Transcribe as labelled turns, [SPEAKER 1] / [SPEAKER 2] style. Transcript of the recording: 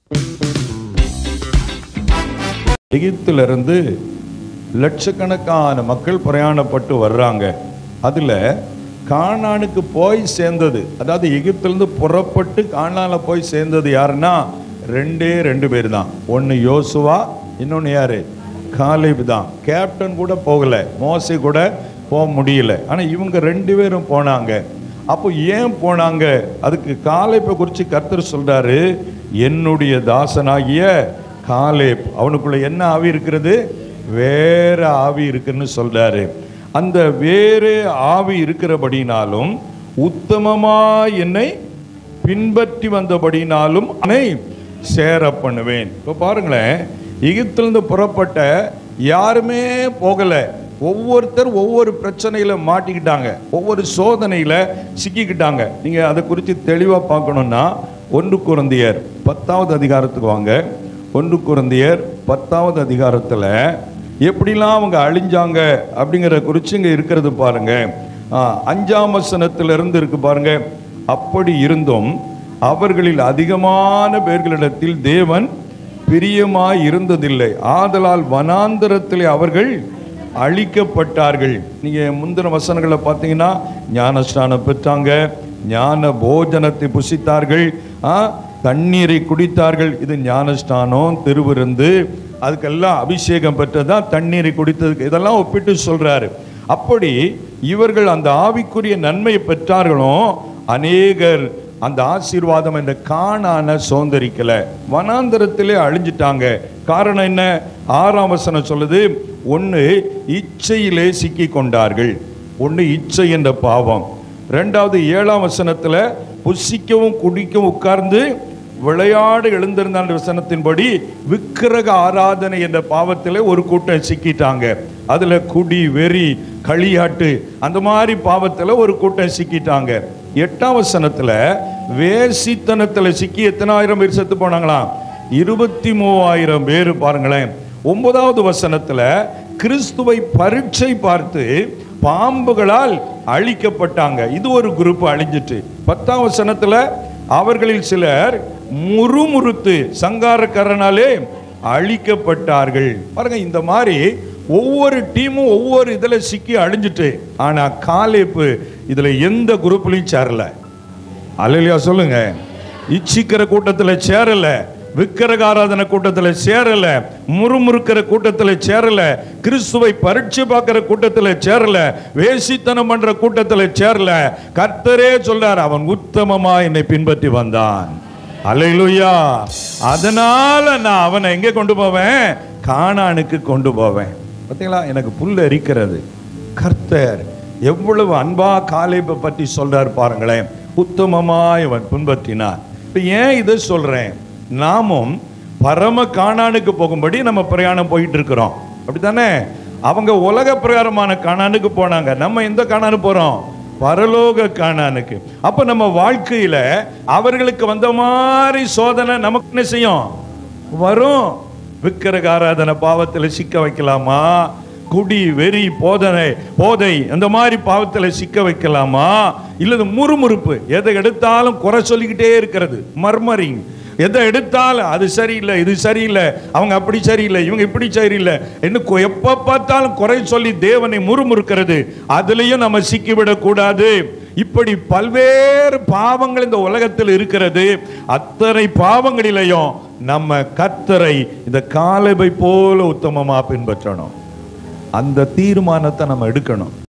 [SPEAKER 1] எகிப்திலிருந்து லட்சக்கணக்கான மக்கள் பிரயாணப்பட்டு வர்றாங்க அதுல கானானுக்கு போய் சேர்ந்தது அதாவது எகிப்திலிருந்து புறப்பட்டு கானால போய் சேர்ந்தது யாருன்னா ரெண்டே ரெண்டு பேர் தான் ஒன்று யோசுவா இன்னொன்று யாரு காலேப் தான் கேப்டன் கூட போகல மோசே கூட போக முடியல ஆனால் இவங்க ரெண்டு பேரும் போனாங்க அப்போ ஏன் போனாங்க அதுக்கு காலேப்பை குறித்து கர்த்தர் சொல்றாரு என்னுடைய தாசனாகிய காலேப் அவனுக்குள்ள என்ன ஆவி இருக்கிறது வேற ஆவி இருக்குன்னு சொல்றாரு அந்த வேறு ஆவி இருக்கிறபடினாலும் உத்தமமா என்னை பின்பற்றி வந்தபடினாலும் அவனை சேர பண்ணுவேன் இப்போ பாருங்களேன் எகிப்திலிருந்து புறப்பட்ட யாருமே போகல ஒவ்வொருத்தர் ஒவ்வொரு பிரச்சனையில மாட்டிக்கிட்டாங்க ஒவ்வொரு சோதனையில சிக்கிக்கிட்டாங்க நீங்க அதை குறித்து தெளிவா பார்க்கணும்னா ஒன்று குருந்தியர் பத்தாவது அதிகாரத்துக்கு வாங்க ஒன்று குருந்தியர் பத்தாவது அதிகாரத்துல எப்படிலாம் அவங்க அழிஞ்சாங்க அப்படிங்கிற குறித்து இங்க இருக்கிறது பாருங்க ஆ, அஞ்சாம் வசனத்துல இருந்து இருக்கு பாருங்க அப்படி இருந்தும் அவர்களில் அதிகமான பேர்களிடத்தில் தேவன் பிரியமாய் இருந்ததில்லை ஆதலால் வனாந்தரத்திலே அவர்கள் அழிக்கப்பட்டார்கள் நீங்க முந்தின வசனங்களை பார்த்தீங்கன்னா ஞானஸ்நானம் பெற்றாங்க ஞான போஜனத்தை புசித்தார்கள் ஆ, தண்ணீரை குடித்தார்கள் இது ஞானஸ்நானம் திருவிருந்து அதுக்கெல்லாம் அபிஷேகம் பெற்றதான் தண்ணீரை குடித்ததுக்கு இதெல்லாம் ஒப்பிட்டு சொல்றாரு அப்படி இவர்கள் அந்த ஆவிக்குரிய நன்மையை பெற்றார்களும் அநேகர் அந்த ஆசீர்வாதம் என்ற காணான சோந்தரிக்கல வனாந்தரத்திலே அழிஞ்சிட்டாங்க காரணம் என்ன ஆறாம் வசனம் சொல்லுது ஒன்று இச்சையிலே சிக்கி கொண்டார்கள் ஒன்று இச்சை என்ற பாவம் ரெண்டாவது ஏழாம் வசனத்துல புசிக்கவும் குடிக்கவும் உட்கார்ந்து விளையாடு எழுந்திருந்த வசனத்தின்படி விக்கிரக ஆராதனை என்ற பாவத்திலே ஒரு கூட்டம் சிக்கிட்டாங்க அதுல குடி வெறி களியாட்டு அந்த மாதிரி பாவத்துல ஒரு கூட்டம் சிக்கிட்டாங்க எட்டாம் வசனத்துல வேசித்தனத்துல சிக்கி எத்தனாயிரம் பேர் செத்து போனாங்களாம் இருபத்தி மூவாயிரம் பேர் பாருங்களேன் ஒன்பதாவது வசனத்துல கிறிஸ்துவை பரீட்சை பார்த்து பாம்புகளால் அழிக்கப்பட்டாங்க இது ஒரு குரூப் அழிஞ்சிட்டு பத்தாம் வசனத்துல அவர்களில் சிலர் முறுமுறுத்து சங்காரக்காரனாலே அழிக்கப்பட்டார்கள் பாருங்க இந்த மாதிரி ஒவ்வொரு டீமும் ஒவ்வொரு இதுல சிக்கி அழிஞ்சிட்டு ஆனா காலேப்பு இதுல எந்த குரூப்லயும் சேரல அல்லையா சொல்லுங்க இச்சிக்கிற கூட்டத்துல சேரல விக்கிரக ஆராதனை கூட்டத்துல சேரல முறுமுறுக்கிற கூட்டத்துல சேரல கிறிஸ்துவை பரீட்சை பார்க்கிற கூட்டத்துல சேரல வேசித்தனம் பண்ற கூட்டத்துல சேரல கர்த்தரே சொல்றார் அவன் உத்தமமா என்னை பின்பற்றி வந்தான் அல்லேலூயா அதனால நான் அவனை எங்க கொண்டு போவேன் கானானுக்கு கொண்டு போவேன் பார்த்தீங்களா எனக்கு புல் எரிக்கிறது கர்த்தர் எவ்வளவு அன்பா காலேபை பற்றி சொல்றார் பாருங்களேன் உத்தமமாய் அவன் பின்பற்றினார் இப்போ ஏன் இதை சொல்றேன் நாமும் பரம காணானுக்கு போகும்படி நம்ம பிரயாணம் போயிட்டு இருக்கிறோம் அப்படித்தானே அவங்க உலக பிரகாரமான காணானுக்கு போனாங்க நம்ம எந்த காணானு போறோம் பரலோக காணானுக்கு அப்ப நம்ம வாழ்க்கையில அவர்களுக்கு வந்த மாதிரி சோதனை நமக்கு என்ன செய்யும் வரும் விக்கிரக ஆராதனை பாவத்துல சிக்க வைக்கலாமா குடி வெறி போதனை போதை அந்த மாதிரி பாவத்துல சிக்க வைக்கலாமா இல்லது முறுமுறுப்பு எதை எடுத்தாலும் குறை சொல்லிக்கிட்டே இருக்கிறது மர்மரிங் எதை எடுத்தாலும் அது சரியில்லை இது சரியில்லை அவங்க அப்படி சரியில்லை இவங்க இப்படி சரியில்லை இன்னும் கொ- எப்ப பார்த்தாலும் குறை சொல்லி தேவனை முறுமுறுக்கிறது அதுலயும் நம்ம சிக்கிவிடக் கூடாது இப்படி பல்வேறு பாவங்கள் இந்த உலகத்தில் இருக்கிறது அத்தனை பாவங்களிலையும் நம்ம கர்த்தரை இந்த காலபை போல உத்தமமா பின்பற்றணும் அந்த தீர்மானத்தை நம்ம எடுக்கணும்